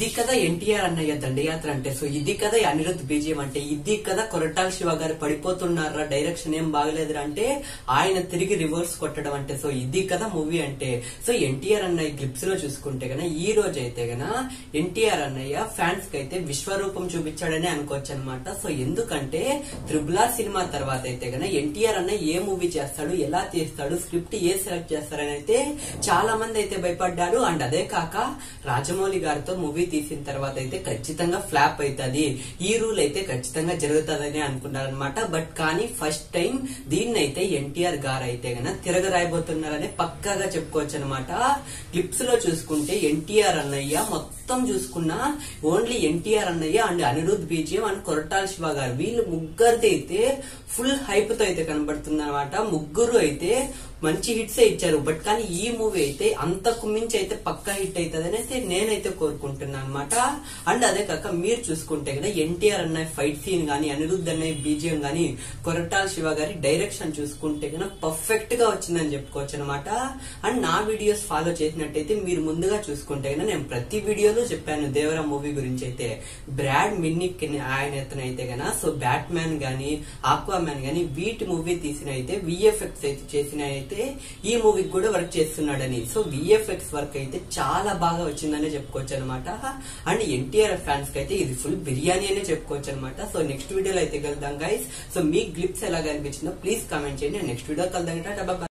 ఇది కదా ఎన్టీఆర్ అన్నయ్య దండయాత్ర అంటే సో ఇది కదా అనిరుద్ బీజియం అంటే ఇది కదా కొరటాల శివ గారు పడిపోతున్నారా డైరెక్షన్ ఏం బాగలేదురా అంటే ఆయన తిరిగి రివర్స్ కొట్టడం అంటే సో ఇది కదా మూవీ అంటే సో ఎన్టీఆర్ అన్నయ్య క్లిప్స్ లో చూసుకుంటే గన ఈ రోజు అయితే గన ఎన్టీఆర్ అన్నయ్య ఫ్యాన్స్ కి అయితే విశ్వరూపం చూపించాడని అనుకోవచ్చు అనమాట సో ఎందుకంటే త్రిబుల్ ఆర్ సినిమా తర్వాత అయితే గన ఎన్టీఆర్ అన్నయ్య ఏ మూవీ చేస్తాడు ఎలా తీస్తాడు స్క్రిప్ట్ ఏ సెలెక్ట్ చేస్తారని అయితే చాలా మంది అయితే భయపడ్డారు అండ్ అదే కాక రాజమౌళి గారితో మూవీ తీసిన తర్వాత అయితే ఖచ్చితంగా ఫ్లాప్ అవుతుంది ఈ రూల్ అయితే ఖచ్చితంగా జరుగుతుందని అనుకున్నారనమాట బట్ కానీ ఫస్ట్ టైం దీన్ని అయితే ఎన్టీఆర్ గారు అయితే గన తిరగరాయబోతున్నారని పక్కాగా చెప్పుకోవచ్చు అనమాట క్లిప్స్ లో చూసుకుంటే ఎన్టీఆర్ అన్నయ్య మొత్తం చూసుకున్నా ఓన్లీ ఎన్టీఆర్ అన్నయ్య and Anirudh BGM and Koratala Siva గారు వీళ్ళు ముగ్గురిది అయితే ఫుల్ హైప్ తో అయితే కనబడుతుంది అనమాట ముగ్గురు అయితే మంచి హిట్స్ ఇచ్చారు బట్ కానీ ఈ మూవీ అయితే అంతకు మించి అయితే పక్కా హిట్ అవుతుంది అయితే నేనైతే కోరుకుంటున్నాను అనమాట అండ్ అదే కాక మీరు చూసుకుంటే కదా ఎన్టీఆర్ అన్నయ్య ఫైట్ సీన్ గానీ అనిరుద్ధ్ అన్నయ్య బీజియం గానీ కొరటాల శివ గారి డైరెక్షన్ చూసుకుంటే కనుక పర్ఫెక్ట్ గా వచ్చిందని చెప్పుకోవచ్చు అనమాట అండ్ నా వీడియోస్ ఫాలో చేసినట్టయితే మీరు ముందుగా చూసుకుంటే కనుక నేను ప్రతి వీడియోలో చెప్పాను దేవరా మూవీ గురించి అయితే బ్రాడ్ మిన్నిక్ ఆయన అయితే గన సో బ్యాట్ మ్యాన్ గానీ ఆక్వా మ్యాన్ గానీ వీటి మూవీ తీసిన అయితే విఎఫ్ఎక్స్ అయితే చేసిన అయితే ఈ మూవీకి కూడా వర్క్ చేస్తున్నాడని సో విఎఫ్ఎక్స్ వర్క్ అయితే చాలా బాగా వచ్చిందనే చెప్పుకోవచ్చు అనమాట అండ్ ఎన్టీఆర్ ఫ్యాన్స్ కి అయితే ఇది ఫుల్ బిర్యానీ అనే చెప్పుకోవచ్చు అనమాట సో నెక్స్ట్ వీడియోలో అయితే కలుద్దాం గైస్ సో మీ గ్లిప్స్ ఎలాగ అనిపించిందో ప్లీజ్ కామెంట్ చేయండి నెక్స్ట్ వీడియో కలుద్దాం